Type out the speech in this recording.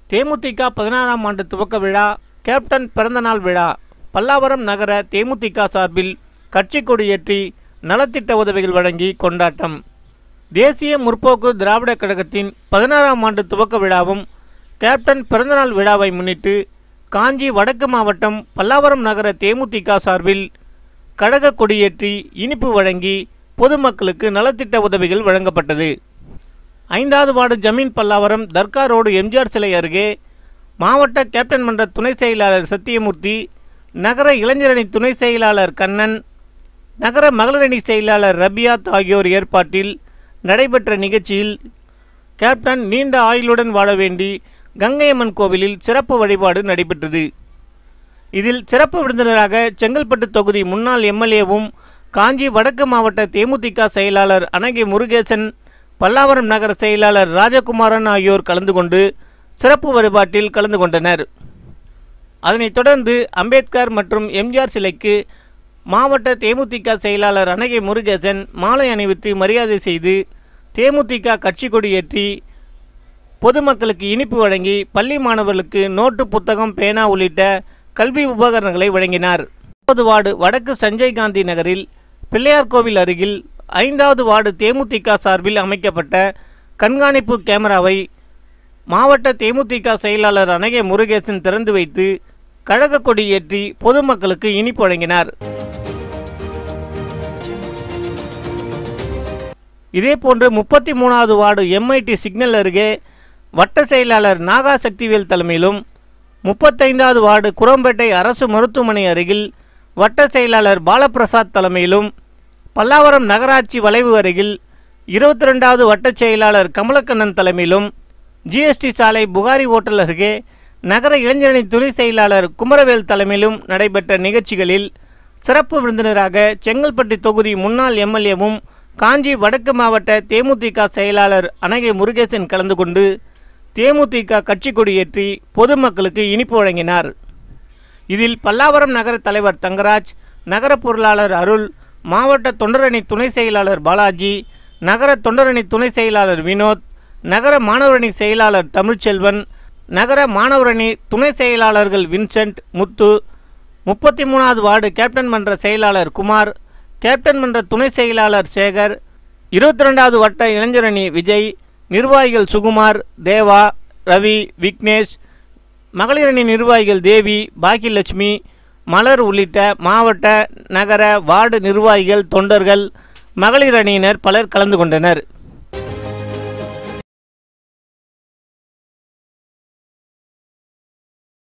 தேமுதிக பதினாறாம் ஆண்டு துவக்க விழா கேப்டன் பிறந்தநாள் விழா பல்லாவரம் நகர தேமுதிக சார்பில் கட்சி கொடியேற்றி நலத்திட்ட உதவிகள் வழங்கி கொண்டாட்டம் தேசிய முற்போக்கு திராவிட கழகத்தின் பதினாறாம் ஆண்டு துவக்க விழாவும் கேப்டன் பிறந்தநாள் விழாவை முன்னிட்டு காஞ்சி வடக்கு மாவட்டம் பல்லாவரம் நகர தேமுதிக சார்பில் கழக கொடியேற்றி இனிப்பு வழங்கி பொதுமக்களுக்கு நலத்திட்ட உதவிகள் வழங்கப்பட்டது ஐந்தாவது வார்டு ஜமீன் பல்லாவரம் தர்கா ரோடு எம்ஜிஆர் சிலை அருகே மாவட்ட கேப்டன் மன்ற துணை செயலாளர் சத்தியமூர்த்தி நகர இளைஞரணி துணை செயலாளர் கண்ணன் நகர மகளிரணி செயலாளர் ரபியாத் ஆகியோர் ஏற்பாட்டில் நடைபெற்ற நிகழ்ச்சியில் கேப்டன் நீண்ட ஆயுளுடன் வாழ வேண்டி கங்கையம்மன் கோவிலில் சிறப்பு வழிபாடு நடைபெற்றது இதில் சிறப்பு விருந்தினராக செங்கல்பட்டு தொகுதி முன்னாள் எம்எல்ஏவும் காஞ்சி வடக்கு மாவட்ட தேமுதிக செயலாளர் அனகி முருகேசன் பல்லாவரம் நகர செயலாளர் ராஜகுமாரன் ஆகியோர் கலந்து கொண்டு சிறப்பு வழிபாட்டில் கலந்து கொண்டனர் அதனைத் தொடர்ந்து அம்பேத்கர் மற்றும் எம்ஜிஆர் சிலைக்கு மாவட்ட தேமுதிக செயலாளர் அனகை முருகேசன் மாலை அணிவித்து மரியாதை செய்து தேமுதிக கட்சி கொடியேற்றி பொதுமக்களுக்கு இனிப்பு வழங்கி பள்ளி மாணவர்களுக்கு நோட்டு புத்தகம் பேனா உள்ளிட்ட கல்வி உபகரணங்களை வழங்கினார் ஐந்தாவது வார்டு வடக்கு சஞ்சய் காந்தி நகரில் பிள்ளையார் கோவில் அருகில் ஐந்தாவது வார்டு தேமுதிக சார்பில் அமைக்கப்பட்ட கண்காணிப்பு கேமராவை மாவட்ட தேமுதிக செயலாளர் அனகே முருகேசன் திறந்து வைத்து கழக கொடி ஏற்றி பொதுமக்களுக்கு இனிப்பு வழங்கினார் இதேபோன்று முப்பத்தி மூணாவது வார்டு எம்ஐடி சிக்னல் அருகே வட்ட செயலாளர் நாகா சக்திவேல் தலைமையிலும் முப்பத்தைந்தாவது வார்டு குரம்பேட்டை அரசு மருத்துவமனை அருகில் வட்ட செயலாளர் பாலபிரசாத் தலைமையிலும் பல்லாவரம் நகராட்சி வளைவு அருகில் இருபத்தி ரெண்டாவது வட்டச் செயலாளர் கமலக்கண்ணன் தலைமையிலும் ஜிஎஸ்டி சாலை புகாரி ஓட்டல் அருகே நகர இளைஞரணி துணை செயலாளர் குமரவேல் தலைமையிலும் நடைபெற்ற நிகழ்ச்சிகளில் சிறப்பு விருந்தினராக செங்கல்பட்டு தொகுதி முன்னாள் எம்எல்ஏவும் காஞ்சி வடக்கு மாவட்ட தேமுதிக செயலாளர் அனகை முருகேசன் கலந்து கொண்டு தேமுதிக கட்சி கொடியேற்றி பொதுமக்களுக்கு இனிப்பு வழங்கினார் இதில் பல்லாவரம் நகர தலைவர் தங்கராஜ் நகர பொருளாளர் அருள் மாவட்ட தொண்டரணி துணை செயலாளர் பாலாஜி நகர தொண்டரணி துணை செயலாளர் வினோத் நகர மாணவரணி செயலாளர் தமிழ்ச்செல்வன் நகர மாணவரணி துணை செயலாளர்கள் வின்சென்ட் முத்து முப்பத்தி மூணாவது வார்டு கேப்டன் மன்ற செயலாளர் குமார் கேப்டன் மன்ற துணை செயலாளர் சேகர் இருபத்தி ரெண்டாவது வட்ட இளைஞரணி விஜய் நிர்வாகிகள் சுகுமார் தேவா ரவி விக்னேஷ் மகளிரணி நிர்வாகிகள் தேவி பாக்கியலட்சுமி மலர் உள்ளிட்ட மாவட்ட நகர வார்டு நிர்வாகிகள் தொண்டர்கள் மகளிர் அணியினர் பலர் கலந்து கொண்டனர்